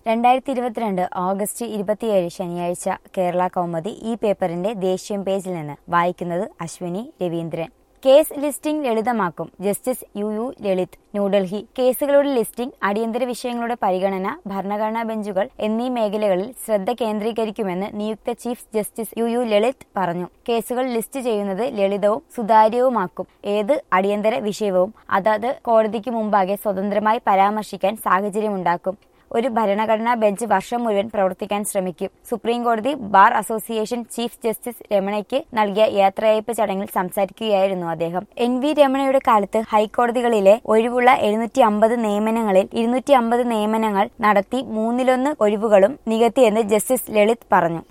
രണ്ടായിരത്തി ഇരുപത്തിരണ്ട് ഓഗസ്റ്റ് ഇരുപത്തിയേഴ് ശനിയാഴ്ച കേരള കൗമുദി ഈ പേപ്പറിന്റെ ദേശീയ പേജിൽ നിന്ന് വായിക്കുന്നത് അശ്വിനി രവീന്ദ്രൻ കേസ് ലിസ്റ്റിംഗ് ലളിതമാക്കും justice U U Lalit New Delhi കേസുകളുടെ ലിസ്റ്റിംഗ് അടിയന്തര വിഷയങ്ങളുടെ പരിഗണന ഭരണഘടനാ ബെഞ്ചുകൾ എന്നീ മേഖലകളിൽ ശ്രദ്ധ കേന്ദ്രീകരിക്കുമെന്ന് നിയുക്ത chief justice U U Lalit പറഞ്ഞു കേസുകൾ ലിസ്റ്റ് ചെയ്യുന്നത് ലളിതവും സുതാര്യവുമാക്കും ഏത് അടിയന്തര വിഷയവും അതത് കോടതിക്ക് മുമ്പാകെ സ്വതന്ത്രമായി പരാമർശിക്കാൻ സാഹചര്യമുണ്ടാക്കും ഒരു ഭരണഘടനാ ബെഞ്ച് വർഷം മുഴുവൻ പ്രവർത്തിക്കാൻ ശ്രമിക്കും സുപ്രീം കോടതി ബാർ അസോസിയേഷൻ ചീഫ് ജസ്റ്റിസ് രമണയ്ക്ക് നൽകിയ യാത്രയയപ്പ് ചടങ്ങിൽ സംസാരിക്കുകയായിരുന്നു അദ്ദേഹം എൻ വി രമണയുടെ കാലത്ത് ഹൈക്കോടതികളിലെ ഒഴിവുള്ള എഴുന്നൂറ്റി അമ്പത് നിയമനങ്ങളിൽ ഇരുന്നൂറ്റി അമ്പത് നിയമനങ്ങൾ നടത്തി മൂന്നിലൊന്ന് ഒഴിവുകളും നികത്തിയെന്ന് ജസ്റ്റിസ് ലളിത് പറഞ്ഞു